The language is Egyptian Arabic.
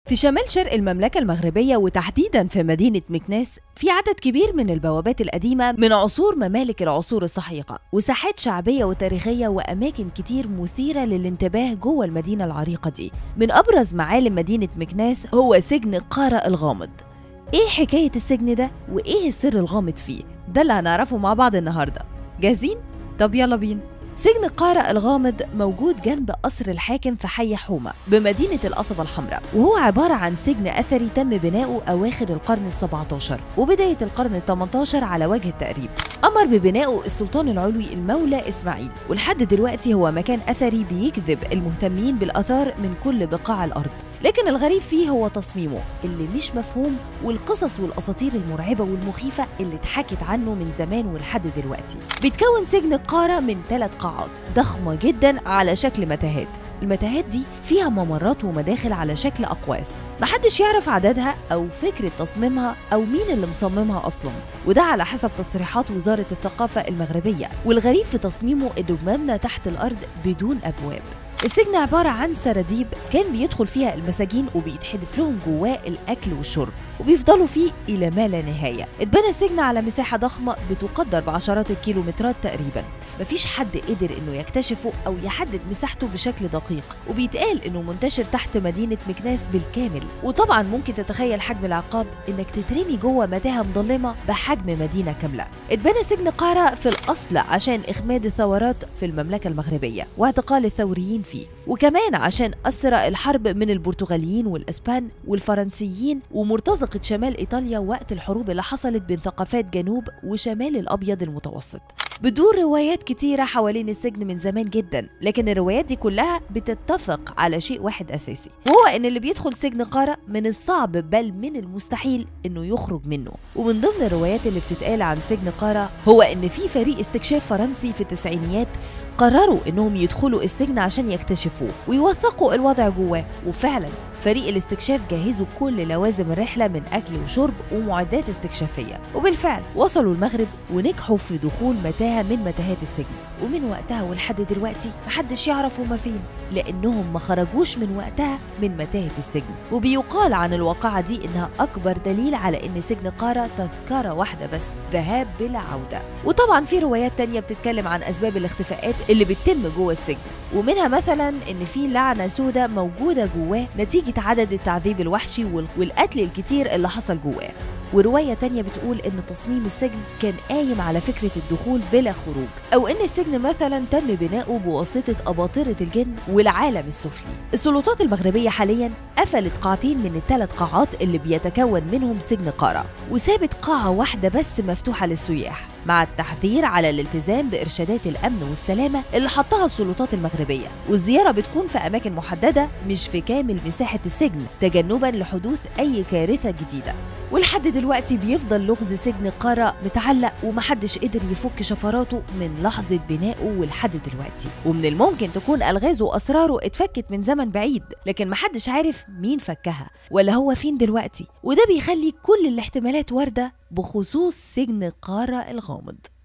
في شمال شرق المملكة المغربية وتحديدا في مدينة مكناس في عدد كبير من البوابات القديمة من عصور ممالك العصور السحيقة وساحات شعبية وتاريخية وأماكن كتير مثيرة للانتباه جوه المدينة العريقة دي من أبرز معالم مدينة مكناس هو سجن قارة الغامض إيه حكاية السجن ده وإيه السر الغامض فيه ده اللي هنعرفه مع بعض النهاردة جاهزين؟ طب يلا بينا سجن قارة الغامض موجود جنب قصر الحاكم في حي حومة بمدينة القصبة الحمراء وهو عبارة عن سجن أثري تم بناؤه أواخر القرن ال17 وبداية القرن ال18 على وجه التقريب أمر ببنائه السلطان العلوي المولى إسماعيل ولحد دلوقتي هو مكان أثري بيجذب المهتمين بالآثار من كل بقاع الأرض لكن الغريب فيه هو تصميمه اللي مش مفهوم والقصص والاساطير المرعبه والمخيفه اللي اتحكت عنه من زمان ولحد دلوقتي بيتكون سجن القاره من ثلاث قاعات ضخمه جدا على شكل متاهات المتاهات دي فيها ممرات ومداخل على شكل أقواس محدش يعرف عددها أو فكرة تصميمها أو مين اللي مصممها أصلا وده على حسب تصريحات وزارة الثقافة المغربية والغريب في تصميمه إنه مبنى تحت الأرض بدون أبواب السجن عبارة عن سراديب كان بيدخل فيها المساجين وبيتحدف لهم جواه الأكل والشرب وبيفضلوا فيه إلى ما لا نهاية اتبنى السجن على مساحة ضخمة بتقدر بعشرات الكيلومترات تقريبا مفيش حد قدر إنه يكتشفه أو يحدد مساحته بشكل دقيق وبيتقال إنه منتشر تحت مدينة مكناس بالكامل وطبعا ممكن تتخيل حجم العقاب إنك تترمي جوه متاهة مظلمة بحجم مدينة كاملة اتبنى سجن قارة في الأصل عشان إخماد الثورات في المملكة المغربية واعتقال الثوريين فيه وكمان عشان أسرى الحرب من البرتغاليين والأسبان والفرنسيين ومرتزقة شمال إيطاليا وقت الحروب اللي حصلت بين ثقافات جنوب وشمال الأبيض المتوسط بتدور روايات كتيرة حوالين السجن من زمان جدا لكن الروايات دي كلها بتتفق على شيء واحد أساسي وهو إن اللي بيدخل سجن قارة من الصعب بل من المستحيل إنه يخرج منه ومن ضمن الروايات اللي بتتقال عن سجن قارة هو إن في فريق استكشاف فرنسي في التسعينيات قرروا انهم يدخلوا السجن عشان يكتشفوه ويوثقوا الوضع جواه وفعلا فريق الاستكشاف جهزوا كل لوازم الرحله من اكل وشرب ومعدات استكشافيه وبالفعل وصلوا المغرب ونجحوا في دخول متاهه من متاهات السجن ومن وقتها ولحد دلوقتي محدش يعرف هما فين لانهم ما خرجوش من وقتها من متاهه السجن وبيقال عن الواقعه دي انها اكبر دليل على ان سجن قاره تذكره واحده بس ذهاب بلا عوده وطبعا في روايات تانية بتتكلم عن اسباب الاختفاءات اللي بتتم جوه السجن ومنها مثلا ان في لعنه سوداء موجوده جواه نتيجه عدد التعذيب الوحشي والقتل الكتير اللي حصل جواه ورواية تانية بتقول إن تصميم السجن كان قايم على فكرة الدخول بلا خروج أو إن السجن مثلا تم بناؤه بواسطة أباطرة الجن والعالم السفلي السلطات المغربية حاليا قفلت قاعتين من الثلاث قاعات اللي بيتكون منهم سجن قارة وسابت قاعة واحدة بس مفتوحة للسياح مع التحذير على الالتزام بإرشادات الأمن والسلامة اللي حطها السلطات المغربية والزيارة بتكون في أماكن محددة مش في كامل مساحة السجن تجنبا لحدوث أي كارثة جديدة ولحد دلوقتي بيفضل لغز سجن قارة متعلق ومحدش قدر يفك شفراته من لحظة بنائه ولحد دلوقتي ومن الممكن تكون ألغازه وأسراره اتفكت من زمن بعيد لكن محدش عارف مين فكها ولا هو فين دلوقتي وده بيخلي كل الاحتمالات واردة بخصوص سجن قارة الغامض